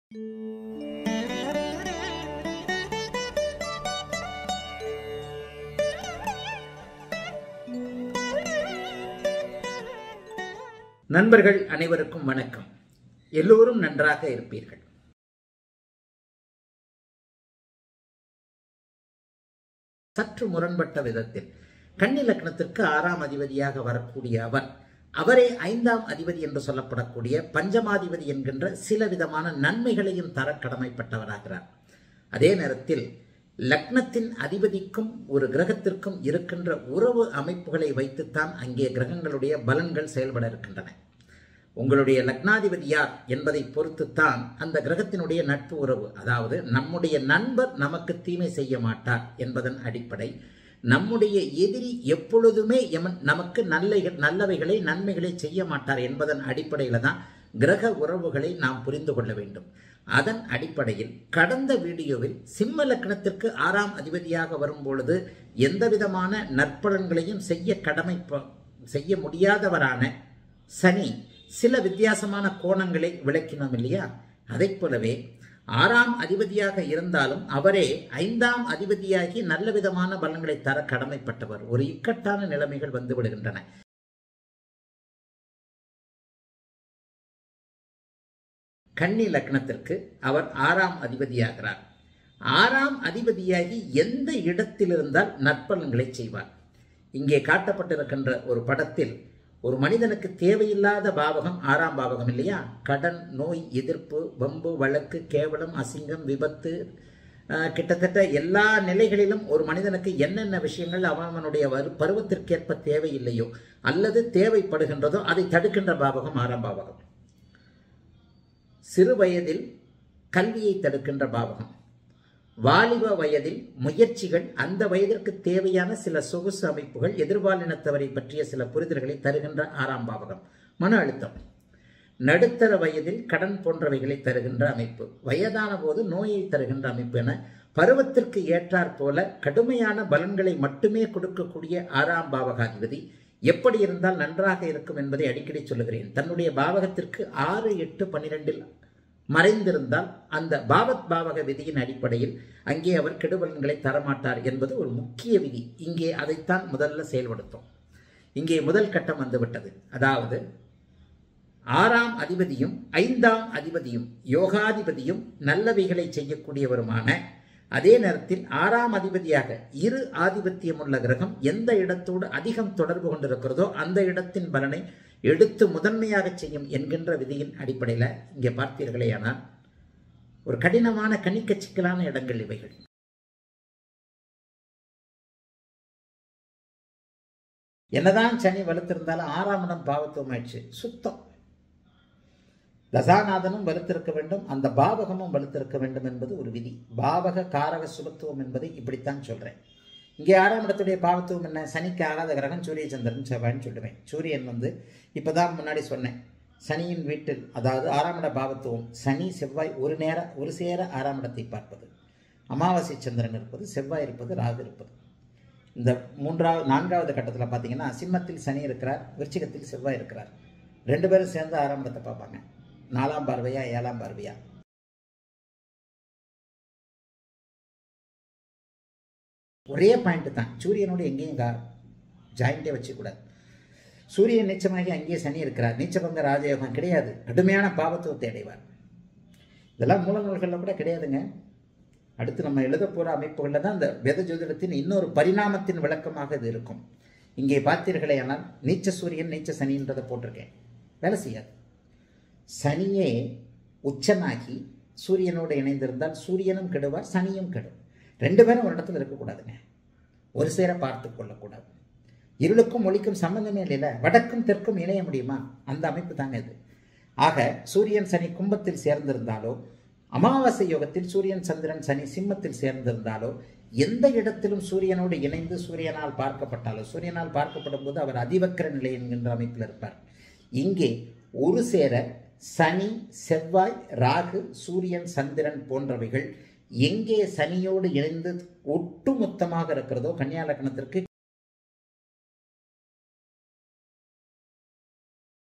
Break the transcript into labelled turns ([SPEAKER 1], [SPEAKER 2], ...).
[SPEAKER 1] நண்பர்கள் அனைவருக்கும் வணக்கம் எல்லோரும் நன்றாக இருப்பீர்கள் சற்று முரண்பட்ட விதத்தில் கன்னி லக்னத்திற்கு ஆறாம் அதிபதியாக வரக்கூடிய அவர் அவரே ஐந்தாம் அதிபதி என்று சொல்லப்படக்கூடிய பஞ்சமாதிபதி என்கின்ற சில விதமான நன்மைகளையும் தர கடமைப்பட்டவராகிறார் அதே நேரத்தில் லக்னத்தின் அதிபதிக்கும் ஒரு கிரகத்திற்கும் இருக்கின்ற உறவு அமைப்புகளை வைத்துத்தான் அங்கே கிரகங்களுடைய பலன்கள் செயல்பட இருக்கின்றன உங்களுடைய லக்னாதிபதி யார் என்பதை பொறுத்துத்தான் அந்த கிரகத்தினுடைய நட்பு உறவு அதாவது நம்முடைய நண்பர் நமக்கு தீமை செய்ய மாட்டார் என்பதன் அடிப்படை நம்முடைய எதிரி எப்பொழுதுமே எமன் நமக்கு நல்ல நல்லவைகளை நன்மைகளை செய்ய மாட்டார் என்பதன் அடிப்படையில் தான் கிரக உறவுகளை நாம் புரிந்து கொள்ள வேண்டும் அதன் அடிப்படையில் கடந்த வீடியோவில் சிம்ம லக்னத்திற்கு ஆறாம் அதிபதியாக வரும்பொழுது எந்த விதமான நற்பலன்களையும் செய்ய கடமை செய்ய முடியாதவரான சனி சில வித்தியாசமான கோணங்களை விளக்கினோம் இல்லையா அதைப் போலவே ஆறாம் அதிபதியாக இருந்தாலும் அவரே ஐந்தாம் அதிபதியாகி நல்ல விதமான பலன்களை தர கடமைப்பட்டவர் ஒரு இக்கட்டான நிலைமைகள் வந்து விடுகின்றன கன்னி லக்னத்திற்கு அவர் ஆறாம் அதிபதியாகிறார் ஆறாம் அதிபதியாகி எந்த இடத்தில் இருந்தால் நற்பலன்களை செய்வார் இங்கே காட்டப்பட்டிருக்கின்ற ஒரு படத்தில் ஒரு மனிதனுக்கு தேவையில்லாத பாவகம் ஆறாம் பாவகம் இல்லையா கடன் நோய் எதிர்ப்பு வம்பு வழக்கு கேவலம் அசிங்கம் விபத்து கிட்டத்தட்ட எல்லா நிலைகளிலும் ஒரு மனிதனுக்கு என்னென்ன விஷயங்கள் அவனுடைய பருவத்திற்கேற்ப தேவையில்லையோ அல்லது தேவைப்படுகின்றதோ அதை தடுக்கின்ற பாவகம் ஆறாம் பாவகம் சிறு வயதில் கல்வியை தடுக்கின்ற பாவகம் வாலிப வயதில் முயற்சிகள் அந்த வயதிற்கு தேவையான சில சொகுசு அமைப்புகள் எதிர்பாலினத்தவரை பற்றிய சில புரிதல்களை தருகின்ற ஆறாம் பாவகம் மன அழுத்தம் நடுத்தர வயதில் கடன் போன்றவைகளை தருகின்ற அமைப்பு வயதான போது நோயை தருகின்ற அமைப்பு என பருவத்திற்கு ஏற்றாற் போல கடுமையான பலன்களை மட்டுமே கொடுக்கக்கூடிய ஆறாம் பாவகாதிபதி எப்படி இருந்தால் நன்றாக இருக்கும் என்பதை அடிக்கடி சொல்லுகிறேன் தன்னுடைய பாவகத்திற்கு ஆறு எட்டு பன்னிரெண்டில் மறைந்திருந்தால் அந்த பாவத் பாவக விதியின் அடிப்படையில் அங்கே அவர் கெடுபலன்களை தரமாட்டார் என்பது ஒரு முக்கிய விதி இங்கே அதைத்தான் முதல்ல செயல்படுத்தும் இங்கே முதல் கட்டம் வந்துவிட்டது அதாவது ஆறாம் அதிபதியும் ஐந்தாம் அதிபதியும் யோகாதிபதியும் நல்லவைகளை செய்யக்கூடியவருமான அதே நேரத்தில் ஆறாம் அதிபதியாக இரு ஆதிபத்தியம் உள்ள கிரகம் எந்த இடத்தோடு அதிகம் தொடர்பு கொண்டிருக்கிறதோ அந்த இடத்தின் பலனை எடுத்து முதன்மையாக செய்யும் என்கின்ற விதியின் அடிப்படையில் இங்கே பார்த்தீர்களே ஆனால் ஒரு கடினமான கணிக்க சிக்கலான இடங்கள் இவைகள் என்னதான் சனி வலுத்திருந்தாலும் ஆறாம் இடம் பாவத்துவம் ஆயிடுச்சு சுத்தம் தசாநாதனும் வலுத்திருக்க வேண்டும் அந்த பாவகமும் வலுத்திருக்க வேண்டும் என்பது ஒரு விதி பாவக காரக சுபத்துவம் என்பதை இப்படித்தான் சொல்றேன் இங்கே ஆறாம் இடத்துடைய பாவத்துவம் என்ன சனிக்கு ஆகாத கிரகம் சூரிய சந்திரன் செவ்வாய்னு சொல்லுவேன் சூரியன் வந்து இப்போதான் முன்னாடி சொன்னேன் சனியின் வீட்டில் அதாவது ஆறாம் இட பாவத்துவம் சனி செவ்வாய் ஒரு நேர ஒரு சேர ஆறாம் இடத்தை பார்ப்பது அமாவாசை சந்திரன் இருப்பது செவ்வாய் இருப்பது ராகு இருப்பது இந்த மூன்றாவது நான்காவது கட்டத்தில் பார்த்தீங்கன்னா சிம்மத்தில் சனி இருக்கிறார் விருச்சிகத்தில் செவ்வாய் இருக்கிறார் ரெண்டு பேரும் சேர்ந்து ஆறாம் இடத்தை பார்ப்பாங்க நாலாம் பார்வையா ஏழாம் பார்வையா ஒரே பாயிண்ட் தான் சூரியனோடு எங்கேயும் ஜாயிண்டே வச்சுக்கூடாது சூரியன் நீச்சமாகி அங்கேயே சனி இருக்கிறார் நீச்சபங்க ராஜயோகம் கிடையாது கடுமையான பாவத்துவத்தை அடைவார் இதெல்லாம் மூல நூல்களில் கூட கிடையாதுங்க அடுத்து நம்ம எழுத போகிற அமைப்புகளில் தான் அந்த வேத ஜோதிடத்தின் இன்னொரு பரிணாமத்தின் விளக்கமாக இது இருக்கும் இங்கே பார்த்தீர்களே ஆனால் நீச்ச சூரியன் நீச்ச சனின்றதை போட்டிருக்கேன் வேலை செய்யாது சனியே உச்சனாகி சூரியனோடு இணைந்திருந்தால் சூரியனும் கெடுவார் சனியும் கெடும் ரெண்டு பேரும் ஒரு இடத்துல இருக்கக்கூடாதுங்க ஒரு சேர பார்த்து கொள்ளக்கூடாது இருளுக்கும் ஒளிக்கும் சம்பந்தமே இல்லைல்ல வடக்கும் தெற்கும் இணைய முடியுமா அந்த அமைப்பு தாங்க இது ஆக சூரியன் சனி கும்பத்தில் சேர்ந்திருந்தாலோ அமாவாசை யோகத்தில் சூரியன் சந்திரன் சனி சிம்மத்தில் சேர்ந்திருந்தாலோ எந்த இடத்திலும் சூரியனோடு இணைந்து சூரியனால் பார்க்கப்பட்டாலோ சூரியனால் பார்க்கப்படும் போது அவர் அதிவக்கர நிலை என்கின்ற அமைப்பில் இருப்பார் இங்கே ஒரு சேர சனி செவ்வாய் ராகு சூரியன் சந்திரன் போன்றவைகள் எங்கே சனியோடு இணைந்து ஒட்டுமொத்தமாக இருக்கிறதோ கன்னியா லக்னத்திற்கு